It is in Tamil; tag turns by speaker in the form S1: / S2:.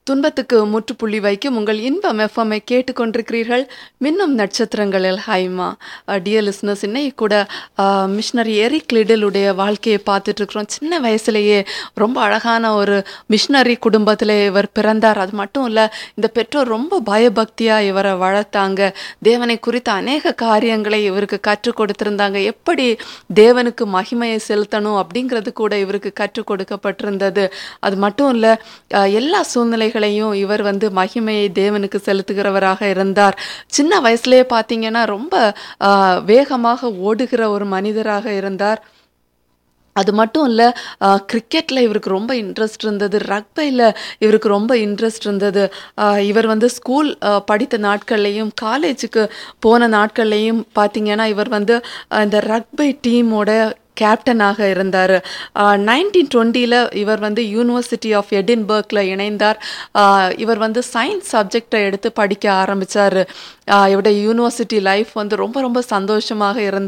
S1: துன்பத்துக்கு முற்றுப்புள்ளி வைக்கும் உங்கள் இன்பம் எஃப்எம்ஐ கேட்டுக்கொண்டிருக்கிறீர்கள் மின்னும் நட்சத்திரங்களில் ஹைமா டியர் லிஸ்னஸ் இன்னைக்கு கூட மிஷினரி எரிக் லிடலுடைய வாழ்க்கையை பார்த்துட்டு இருக்கிறோம் சின்ன வயசுலேயே ரொம்ப அழகான ஒரு மிஷினரி குடும்பத்தில் இவர் பிறந்தார் அது மட்டும் இல்லை இந்த பெற்றோர் ரொம்ப பயபக்தியாக இவரை வளர்த்தாங்க தேவனை குறித்த அநேக காரியங்களை இவருக்கு கற்றுக் கொடுத்திருந்தாங்க எப்படி தேவனுக்கு மகிமையை செலுத்தணும் அப்படிங்கிறது கூட இவருக்கு கற்றுக் கொடுக்கப்பட்டிருந்தது அது மட்டும் இல்லை எல்லா சூழ்நிலைகளையும் இவர் வந்து மகிமையை தேவனுக்கு செலுத்துகிறவராக இருந்தார் சின்ன வயசுலேயே பார்த்தீங்கன்னா ரொம்ப ஆஹ், வேகமாக ஓடுகிற ஒரு மனிதராக இருந்தார் அது மட்டும் இல்லை கிரிக்கெட்டில் இவருக்கு ரொம்ப இன்ட்ரெஸ்ட் இருந்தது ரக்பையில் இவருக்கு ரொம்ப இன்ட்ரெஸ்ட் இருந்தது ஆஹ் இவர் வந்து ஸ்கூல் ஆஹ் படித்த நாட்கள்லையும் காலேஜுக்கு போன நாட்கள்லையும் பார்த்தீங்கன்னா இவர் வந்து ஆஹ் இந்த ரக்பை டீமோட கேப்டனாக இருந்தார் நைன்டீன் டுவெண்ட்டியில் இவர் வந்து யூனிவர்சிட்டி ஆஃப் எடின்பர்க்கில் இணைந்தார் ஆஹ் இவர் வந்து சயின்ஸ் சப்ஜெக்டை எடுத்து படிக்க ஆரம்பித்தார் இவருடைய யூனிவர்சிட்டி லைஃப் வந்து ரொம்ப ரொம்ப சந்தோஷமாக இருந்தது